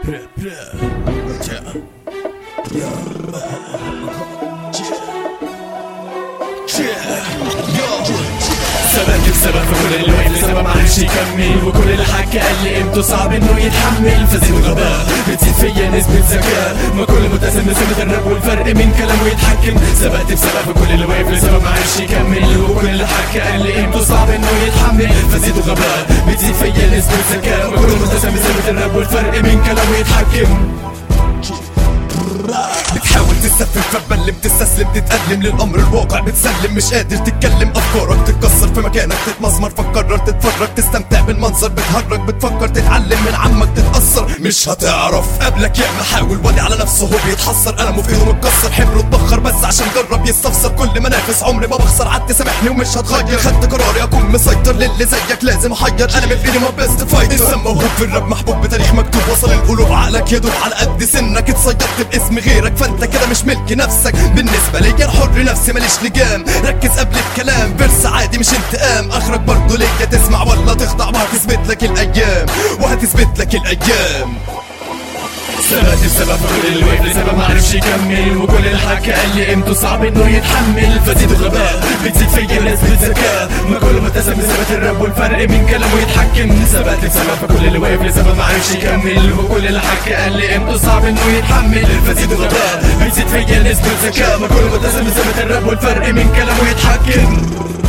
سبب بسبب كل اللي وقف لسبب معرفش يكمل وكل اللي حكى قال لي قيمته صعب انه يتحمل فزيد غباء بتزيد فيا نسبة ذكاء ما كل متسم بسبب الراب والفرق من كلامه يتحكم سبقت بسبب كل اللي واقف لسبب معرفش يكمل وكل اللي حكى قال لي قيمته صعب انه يتحمل فزيد غباء بتزيد فيا نسبة ذكاء ما كل متسم بسبب الراب والفرق من كلامه يتحكم بتحاول تسفل فبلم تستسلم تتألم للأمر الواقع بتسلم مش قادر تتكلم أفكارك تتكسر في مكانك تتمسمر فكرر تتفرج تستمتع بالمنظر بتهرج بتفكر تتعلم من عمك تتأثر مش هتعرف قبلك يا حاول ولي على نفسه هو بيتحسر قلمه في ايده متكسر حبره اتبخر بس عشان جرب يستفسر كل منافس عمري ما بخسر عدت سامحني ومش هتغير خدت قراري اكون مسيطر للي زيك لازم احير انا في ايدي ما بيست فايتر السما موهوب في الراب محبوب بتاريخ مكتوب وصل القلوب عقلك يدوب على قد سنك اتصيدت باسم غيرك فانت كده مش ملك نفسك بالنسبة ليا الحر نفسي ماليش لجام ركز قبل الكلام فيرس عادي مش انتقام اخرك برضه ليا تسمع ولا تخضع وهتثبت لك الايام وهتثبت لك الايام سبقت بسبب كل اللي وقف لسبب معرفش يكمل وكل اللي حكى قال لي قيمته صعب انه يتحمل فزيد غباء بتزيد فيا نسبة ذكاء ما كل متسم بسبب الراب والفرق من كلامه يتحكم سبقت بسبب كل اللي واقف لسبب معرفش يكمل وكل اللي حكى قال لي قيمته صعب انه يتحمل فزيد غباء بتزيد فيا نسبة ذكاء ما كل متسم بسبب الراب والفرق من كلامه يتحكم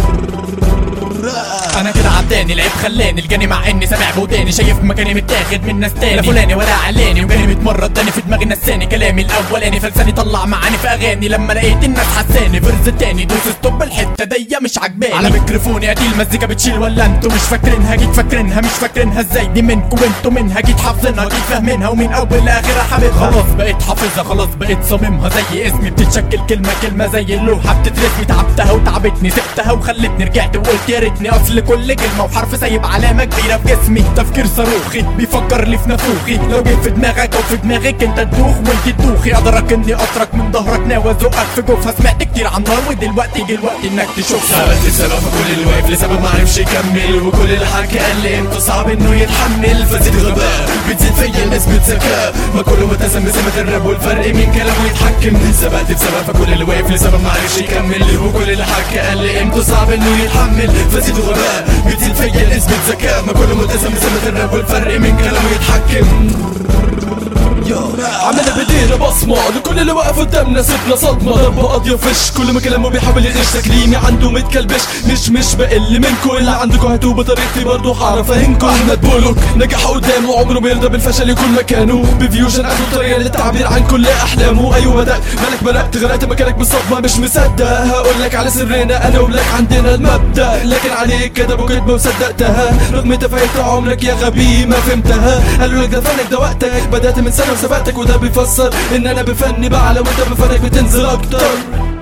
انا كده عداني العيب خلاني الجاني مع اني سامع بوداني شايف مكاني متاخد من ناس تاني لا فلاني ولا علاني وجاني متمرة اداني في دماغي نساني كلامي الاولاني فلساني طلع معاني في اغاني لما لقيت الناس حساني فرز التاني دوس ستوب الحته دي مش عجباني على ميكروفوني ادي المزيكا بتشيل ولا انتوا مش فاكرينها جيت فاكرينها مش فاكرينها ازاي دي منكم وانتوا منها جيت حافظينها جيت فاهمينها ومن اول لاخرها حاببها خلاص بقيت حافظها خلاص بقيت صاممها زي اسمي بتتشكل كلمه كلمه زي اللوحه بتترسمي تعبتها وتعبتني سبتها وخلتني رجعت وقلت يا ريتني اصل كل كلمه وحرف سايب علامه كبيره في جسمي تفكير صاروخي بيفكر لي في نافوخي لو جيت في دماغك او في دماغك انت تدوخ وانت تدوخي ادرك اني اطرك من ظهرك ناوي ازقك في جوفها سمعت كتير عن نار ودلوقتي جه الوقت انك تشوفها سبقت بسبب كل اللي واقف لسبب معرفش يكمل وكل اللي حكى قال لي قيمته صعب انه يتحمل فزيد غباء بتزيد فيا نسبة ذكاء ما كله متسم بسمة الراب والفرق من كلامه يتحكم سبقت بسبب كل اللي واقف لسبب معرفش يكمل وكل اللي حكى قال لي قيمته صعب انه يتحمل فزيد غباء بتزيد فيا نسبة ذكاء ما كله متسم بسمة الراب والفرق من كلامه يتحكم عملنا بايدينا بصمة لكل اللي واقف قدامنا سيبنا صدمة ضربة قاضية فش كل ما كلامه بيحاول يغش تكليمي عنده متكلبش مش مش بقل منكو اللي عندكو هاتوه بطريقتي برضه هعرف افهمكو احمد بولوك نجح قدامه عمره ما يرضى بالفشل يكون مكانه بفيوجن عنده طريقة للتعبير عن كل احلامه ايوه بدأت مالك بدأت غرقت مكانك بالصدمة مش مصدق هقول لك على سرنا انا ولك عندنا المبدأ لكن عليك كدبوا كدبة وصدقتها رغم تفاهمت عمرك يا غبي ما فهمتها قالوا لك ده فنك ده وقتك بدأت من سنة وسبقتك وده بيفسر ان انا بفني بعلى وانت بفنك بتنزل اكتر